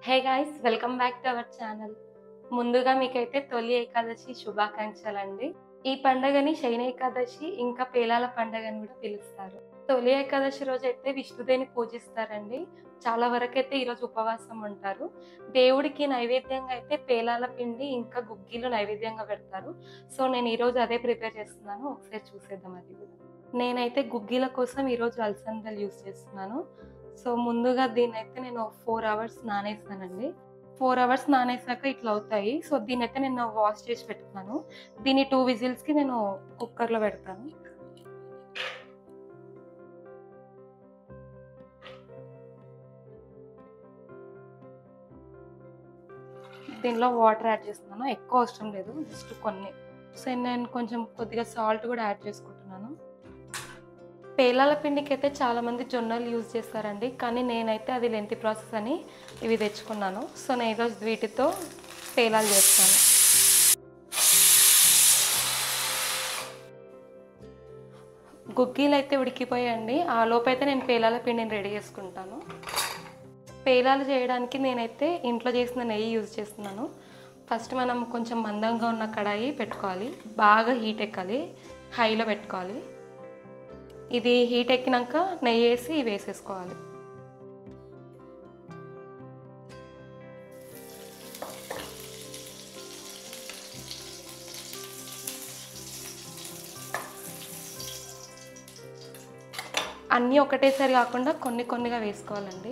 Hey guys welcome back to our channel ముందుగా మీకైతే తొలి ఏకాదశి శుభాకాంక్షలు అండి ఈ పండగని శయన ఏకాదశి ఇంకా పేలాల పండగ అని కూడా పిలుస్తారు తొలి ఏకాదశి రోజు అయితే విష్ణుదేవిని పూజిస్తారండి చాలా వరకు అయితే ఈరోజు ఉపవాసం ఉంటారు దేవుడికి నైవేద్యంగా అయితే పేలాల పిండి ఇంకా గుగ్గిలు నైవేద్యంగా పెడతారు సో నేను ఈరోజు అదే ప్రిపేర్ చేస్తున్నాను ఒకసారి చూసేద్దాం అది కూడా నేనైతే గుగ్గిల కోసం ఈరోజు అలసందలు యూస్ చేస్తున్నాను సో ముందుగా దీన్ని అయితే నేను ఫోర్ అవర్స్ నానేస్తానండి ఫోర్ అవర్స్ నానేసాక ఇట్లా అవుతాయి సో దీన్ని అయితే నేను వాష్ చేసి పెట్టుకున్నాను దీన్ని టూ విజిల్స్కి నేను కుక్కర్లో పెడతాను దీనిలో వాటర్ యాడ్ చేస్తున్నాను ఎక్కువ అవసరం లేదు జస్ట్ కొన్ని సో నేను కొంచెం కొద్దిగా సాల్ట్ కూడా యాడ్ చేసుకుంటున్నాను పేలాల పిండికి అయితే చాలామంది జొన్నలు యూజ్ చేస్తారండి కానీ నేనైతే అది లెంతి ప్రాసెస్ అని ఇవి తెచ్చుకున్నాను సో నేను ఈరోజు వీటితో పేలాలు చేస్తాను గుగ్గీలు అయితే ఉడికిపోయాయండి ఆ లోపైతే నేను పేలాల పిండిని రెడీ చేసుకుంటాను పేలాలు చేయడానికి నేనైతే ఇంట్లో చేసిన నెయ్యి యూజ్ చేస్తున్నాను ఫస్ట్ మనం కొంచెం మందంగా ఉన్న కడాయి పెట్టుకోవాలి బాగా హీట్ ఎక్కాలి హైలో పెట్టుకోవాలి ఇది హీట్ ఎక్కినాక నెయ్యి వేసి వేసేసుకోవాలి అన్నీ ఒకటేసారి కాకుండా కొన్ని కొన్నిగా వేసుకోవాలండి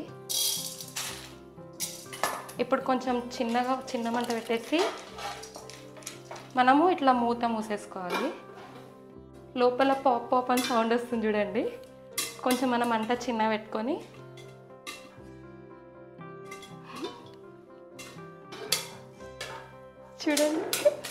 ఇప్పుడు కొంచెం చిన్నగా చిన్న మంట పెట్టేసి మనము ఇట్లా మూత మూసేసుకోవాలి లోపల పాప్ పాప్ అని సౌండ్ వస్తుంది చూడండి కొంచెం మనం మంట చిన్న పెట్టుకొని చూడండి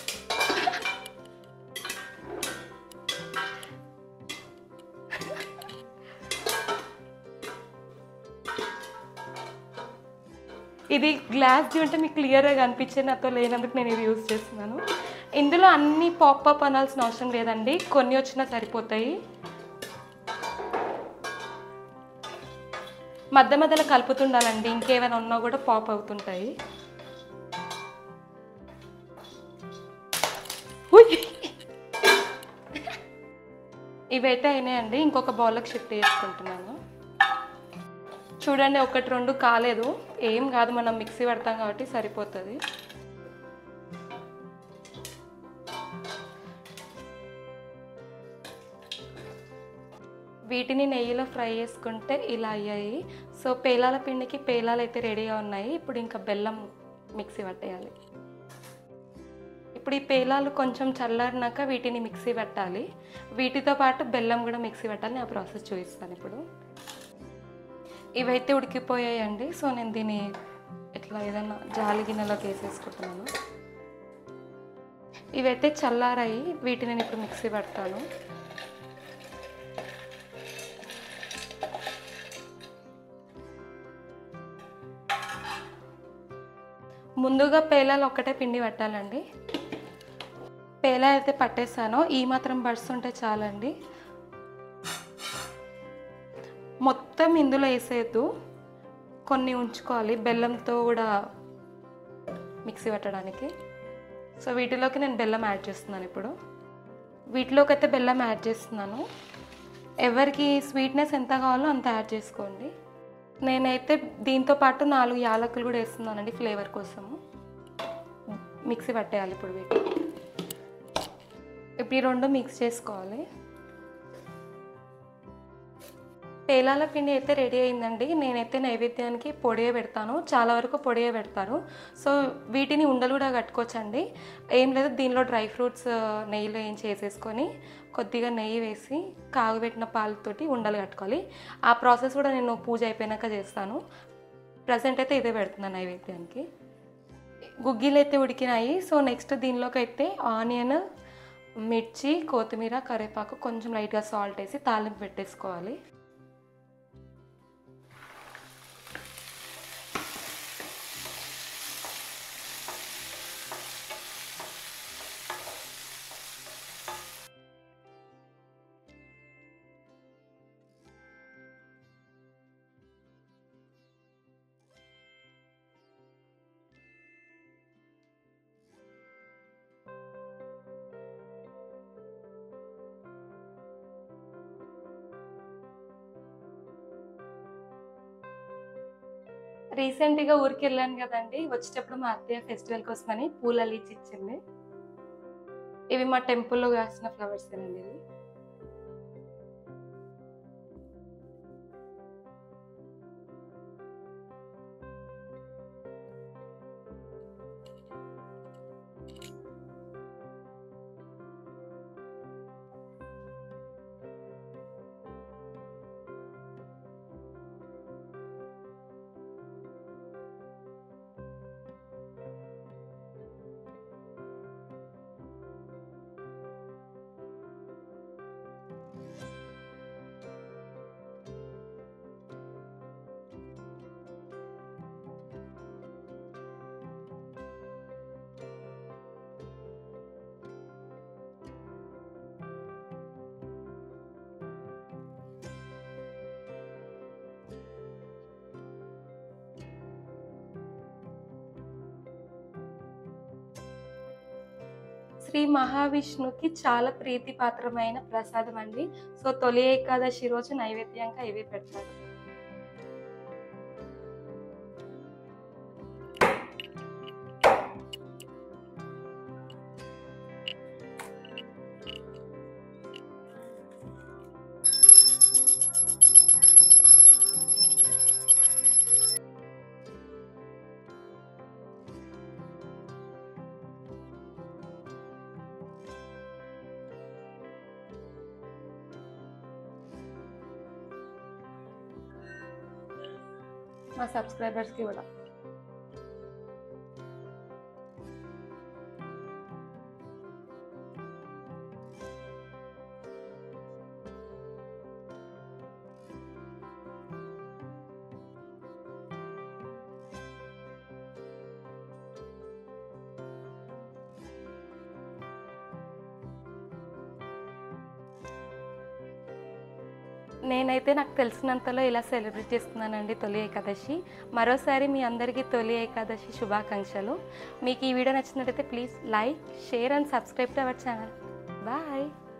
ఇది గ్లాస్ ఉంటే మీకు క్లియర్గా కనిపించే నాతో లేనందుకు నేను ఇది యూజ్ చేస్తున్నాను ఇందులో అన్ని పాపప్ అనాల్సిన అవసరం లేదండి కొన్ని వచ్చినా సరిపోతాయి మధ్య మధ్యలో కలుపుతుండాలండి ఇంకేమైనా ఉన్నా కూడా పాప్ అవుతుంటాయి ఉయ్! ఇవైతే అయినాయండి ఇంకొక బౌల్లోకి షిఫ్ట్ చేసుకుంటున్నాను చూడండి ఒకటి రెండు కాలేదు ఏం కాదు మనం మిక్సీ పడతాం కాబట్టి సరిపోతుంది వీటిని నెయ్యిలో ఫ్రై చేసుకుంటే ఇలా అయ్యాయి సో పేలాల పిండికి పేలాలు అయితే రెడీగా ఉన్నాయి ఇప్పుడు ఇంకా బెల్లం మిక్సీ పట్టేయాలి ఇప్పుడు ఈ పేలాలు కొంచెం చల్లారినాక వీటిని మిక్సీ పెట్టాలి వీటితో పాటు బెల్లం కూడా మిక్సీ పెట్టాలి నేను ఆ ప్రాసెస్ చూపిస్తాను ఇప్పుడు ఇవైతే ఉడికిపోయాయండి సో నేను దీన్ని ఇట్లా ఏదైనా జాలి గిన్నెలోకి వేసేసుకుంటున్నాను ఇవైతే చల్లారాయి వీటిని నేను ఇప్పుడు మిక్సీ పెడతాను ముందుగా పేలాలు ఒక్కటే పిండి పట్టాలండి పేలా అయితే పట్టేస్తాను ఈ మాత్రం బడ్స్ ఉంటే చాలండి మొత్తం ఇందులో వేసేయద్దు కొన్ని ఉంచుకోవాలి బెల్లంతో కూడా మిక్సీ పెట్టడానికి సో వీటిలోకి నేను బెల్లం యాడ్ చేస్తున్నాను ఇప్పుడు వీటిలోకి అయితే బెల్లం యాడ్ చేస్తున్నాను ఎవరికి స్వీట్నెస్ ఎంత కావాలో అంత యాడ్ చేసుకోండి నేనైతే దీంతో పాటు నాలుగు యాలకులు కూడా వేస్తున్నానండి ఫ్లేవర్ కోసము మిక్సీ పట్టేయాలి ఇప్పుడు వీటి ఇప్పుడు ఈ రెండు మిక్స్ చేసుకోవాలి పేలాల పిండి అయితే రెడీ అయిందండి నేనైతే నైవేద్యానికి పొడియే పెడతాను చాలా వరకు పొడియే పెడతారు సో వీటిని ఉండలు కూడా కట్టుకోవచ్చండి ఏం లేదు దీనిలో డ్రై ఫ్రూట్స్ నెయ్యిలో ఏం చేసేసుకొని కొద్దిగా నెయ్యి వేసి కాగబెట్టిన పాలతోటి ఉండలు కట్టుకోవాలి ఆ ప్రాసెస్ కూడా నేను పూజ అయిపోయినాక చేస్తాను ప్రజెంట్ అయితే ఇదే పెడుతున్నాను నైవేద్యానికి గుగ్గిలు అయితే ఉడికినాయి సో నెక్స్ట్ దీనిలోకి అయితే ఆనియన్ మిర్చి కొత్తిమీర కరివేపాకు కొంచెం లైట్గా సాల్ట్ వేసి తాలింపు పెట్టేసుకోవాలి రీసెంట్గా ఊరికి వెళ్ళాను కదండి వచ్చేటప్పుడు మా అత్తయ్య ఫెస్టివల్కి వస్తుందని పూలు అల్లిచ్చి ఇచ్చింది ఇవి మా టెంపుల్లో కాసిన ఫ్లవర్స్ అండి ఇవి శ్రీ మహావిష్ణుకి చాలా ప్రీతిపాత్రమైన ప్రసాదం అండి సో తొలి ఏకాదశి రోజు నైవేద్యంగా ఇవి పెడతారు మా సబ్స్క్రైబర్స్కి కూడా నేనైతే నాకు తెలిసినంతలో ఇలా సెలబ్రేట్ చేస్తున్నానండి తొలి ఏకాదశి మరోసారి మీ అందరికీ తొలి ఏకాదశి శుభాకాంక్షలు మీకు ఈ వీడియో నచ్చినట్లయితే please like share and subscribe to our channel bye